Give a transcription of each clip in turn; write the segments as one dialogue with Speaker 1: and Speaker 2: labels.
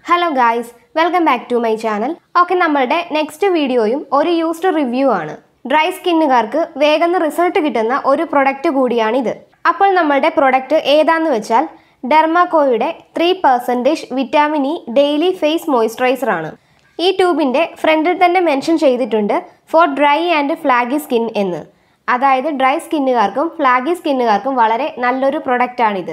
Speaker 1: hello guys welcome back to my channel okay നമ്മളുടെ next വീഡിയോയും ഒരു യൂസ്ഡ് റിവ്യൂ ആണ് ഡ്രൈ സ്കിന്നുകാർക്ക് വേഗം റിസൾട്ട് കിട്ടുന്ന ഒരു പ്രൊഡക്റ്റ് കൂടിയാണിത് അപ്പോൾ നമ്മളുടെ പ്രൊഡക്റ്റ് ഏതാന്ന് വെച്ചാൽ ഡെർമാക്കോയുടെ three percentage vitamin E daily face moisturiser ആണ് ഈ ട്യൂബിൻ്റെ ഫ്രണ്ടിൽ തന്നെ മെൻഷൻ ചെയ്തിട്ടുണ്ട് for dry and flaky skin എന്ന് അതായത് ഡ്രൈ സ്കിന്നുകാർക്കും ഫ്ലാഗി സ്കിന്നുകാർക്കും വളരെ നല്ലൊരു പ്രൊഡക്റ്റാണിത്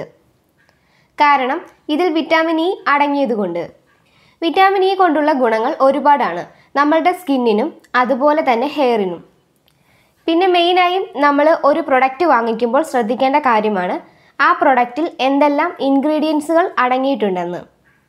Speaker 1: കാരണം ഇതിൽ വിറ്റാമിൻ ഇ അടങ്ങിയതുകൊണ്ട് വിറ്റാമിൻ ഇ കൊണ്ടുള്ള ഗുണങ്ങൾ ഒരുപാടാണ് നമ്മളുടെ സ്കിന്നിനും അതുപോലെ തന്നെ ഹെയറിനും പിന്നെ മെയിനായും നമ്മൾ ഒരു പ്രൊഡക്റ്റ് വാങ്ങിക്കുമ്പോൾ ശ്രദ്ധിക്കേണ്ട കാര്യമാണ് ആ പ്രൊഡക്റ്റിൽ എന്തെല്ലാം ഇൻഗ്രീഡിയൻസുകൾ അടങ്ങിയിട്ടുണ്ടെന്ന്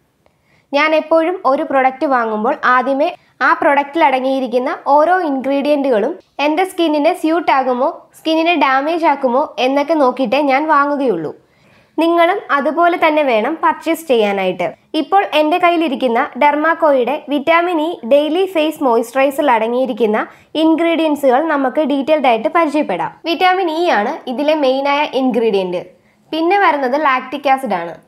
Speaker 1: ഞാൻ എപ്പോഴും ഒരു പ്രൊഡക്റ്റ് വാങ്ങുമ്പോൾ ആദ്യമേ ആ പ്രൊഡക്റ്റിൽ അടങ്ങിയിരിക്കുന്ന ഓരോ ഇൻഗ്രീഡിയൻറ്റുകളും എൻ്റെ സ്കിന്നിനെ സ്യൂട്ട് ആകുമോ സ്കിന്നിനെ ഡാമേജ് ആക്കുമോ എന്നൊക്കെ നോക്കിയിട്ടേ ഞാൻ വാങ്ങുകയുള്ളൂ നിങ്ങളും അതുപോലെ തന്നെ വേണം പർച്ചേസ് ചെയ്യാനായിട്ട് ഇപ്പോൾ എൻ്റെ കയ്യിലിരിക്കുന്ന ഡെർമാക്കോയുടെ വിറ്റാമിൻ ഇ ഡെയിലി ഫേസ് മോയ്സ്ചറൈസറിൽ അടങ്ങിയിരിക്കുന്ന ഇൻഗ്രീഡിയൻസുകൾ നമുക്ക് ഡീറ്റെയിൽഡ് ആയിട്ട് പരിചയപ്പെടാം വിറ്റാമിൻ ഇ ആണ് ഇതിലെ മെയിനായ ഇൻഗ്രീഡിയൻറ്റ് പിന്നെ വരുന്നത് ലാക്റ്റിക് ആസിഡ് ആണ്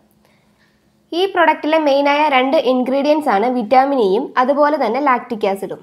Speaker 1: ഈ പ്രൊഡക്റ്റിലെ മെയിനായ രണ്ട് ഇൻഗ്രീഡിയൻസ് ആണ് വിറ്റാമിൻ ഇയും അതുപോലെ തന്നെ ലാക്റ്റിക് ആസിഡും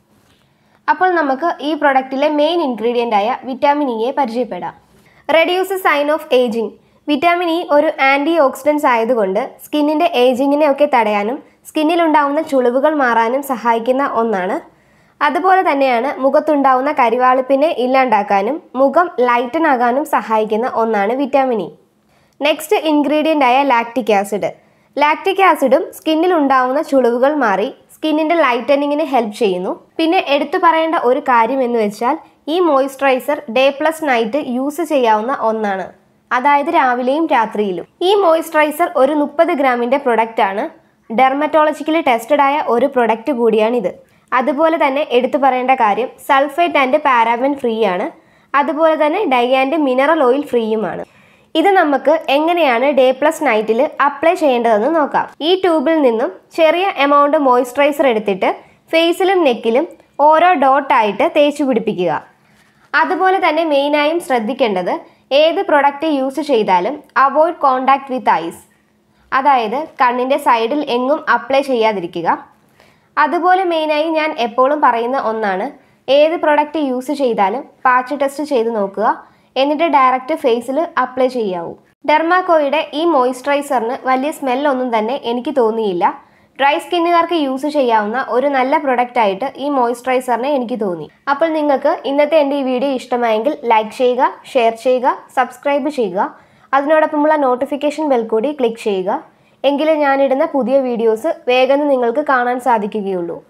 Speaker 1: അപ്പോൾ നമുക്ക് ഈ പ്രൊഡക്റ്റിലെ മെയിൻ ഇൻഗ്രീഡിയൻ്റ് ആയ വിറ്റാമിൻ ഇയെ പരിചയപ്പെടാം reduce sign of ageing vitamin E ഒരു ആൻറ്റി ഓക്സിഡൻസ് ആയതുകൊണ്ട് സ്കിന്നിൻ്റെ ഏജിങ്ങിനെ ഒക്കെ തടയാനും സ്കിന്നിലുണ്ടാവുന്ന ചുളിവുകൾ മാറാനും സഹായിക്കുന്ന ഒന്നാണ് അതുപോലെ തന്നെയാണ് മുഖത്തുണ്ടാവുന്ന കരിവാളിപ്പിനെ ഇല്ലാണ്ടാക്കാനും മുഖം ലൈറ്റൻ ആകാനും സഹായിക്കുന്ന ഒന്നാണ് വിറ്റാമിൻ ഇ നെക്സ്റ്റ് ഇൻഗ്രീഡിയൻ്റ് ആയ ലാക്റ്റിക് ആസിഡ് ലാക്റ്റിക് ആസിഡും സ്കിന്നിൽ ഉണ്ടാവുന്ന ചുളിവുകൾ മാറി സ്കിന്നിൻ്റെ ലൈറ്റനിങ്ങിന് ഹെൽപ്പ് ചെയ്യുന്നു പിന്നെ എടുത്തു പറയേണ്ട ഒരു കാര്യം എന്ന് വെച്ചാൽ ഈ moisturiser day plus night use ചെയ്യാവുന്ന ഒന്നാണ് അതായത് രാവിലെയും രാത്രിയിലും ഈ മോയ്സ്ചറൈസർ ഒരു മുപ്പത് ഗ്രാമിൻ്റെ പ്രൊഡക്റ്റ് ആണ് ഡെർമറ്റോളജിക്കലി ടെസ്റ്റഡ് ആയ ഒരു പ്രൊഡക്റ്റ് കൂടിയാണിത് അതുപോലെ തന്നെ എടുത്തു പറയേണ്ട കാര്യം സൾഫേറ്റ് ആൻഡ് പാരാബൻ ഫ്രീ ആണ് അതുപോലെ തന്നെ ഡൈ ആൻഡ് മിനറൽ ഓയിൽ ഫ്രീയുമാണ് ഇത് നമുക്ക് എങ്ങനെയാണ് ഡേ പ്ലസ് നൈറ്റിൽ അപ്ലൈ ചെയ്യേണ്ടതെന്ന് നോക്കാം ഈ ട്യൂബിൽ നിന്നും ചെറിയ എമൗണ്ട് മോയ്സ്ചറൈസർ എടുത്തിട്ട് ഫേസിലും നെക്കിലും ഓരോ ഡോട്ടായിട്ട് തേച്ച് പിടിപ്പിക്കുക അതുപോലെ തന്നെ മെയിനായും ശ്രദ്ധിക്കേണ്ടത് ഏത് പ്രൊഡക്റ്റ് യൂസ് ചെയ്താലും അവോയ്ഡ് കോണ്ടാക്ട് വിത്ത് ഐസ് അതായത് കണ്ണിൻ്റെ സൈഡിൽ എങ്ങും അപ്ലൈ ചെയ്യാതിരിക്കുക അതുപോലെ മെയിനായി ഞാൻ എപ്പോഴും പറയുന്ന ഒന്നാണ് ഏത് പ്രൊഡക്റ്റ് യൂസ് ചെയ്താലും പാച്ച് ടെസ്റ്റ് ചെയ്ത് നോക്കുക എന്നിട്ട് ഡയറക്റ്റ് ഫേസിൽ അപ്ലൈ ചെയ്യാവൂ ഡെർമാക്കോയുടെ ഈ മോയ്സ്ചറൈസറിന് വലിയ സ്മെല്ലൊന്നും തന്നെ എനിക്ക് തോന്നിയില്ല ഡ്രൈ സ്കിന്നുകാർക്ക് യൂസ് ചെയ്യാവുന്ന ഒരു നല്ല പ്രൊഡക്റ്റ് ആയിട്ട് ഈ മോയ്സ്ചറൈസറിനെ എനിക്ക് തോന്നി അപ്പോൾ നിങ്ങൾക്ക് ഇന്നത്തെ എൻ്റെ ഈ വീഡിയോ ഇഷ്ടമായെങ്കിൽ ലൈക്ക് ചെയ്യുക ഷെയർ ചെയ്യുക സബ്സ്ക്രൈബ് ചെയ്യുക അതിനോടൊപ്പമുള്ള നോട്ടിഫിക്കേഷൻ ബെൽ കൂടി ക്ലിക്ക് ചെയ്യുക എങ്കിലേ ഞാനിടുന്ന പുതിയ വീഡിയോസ് വേഗം നിങ്ങൾക്ക് കാണാൻ സാധിക്കുകയുള്ളൂ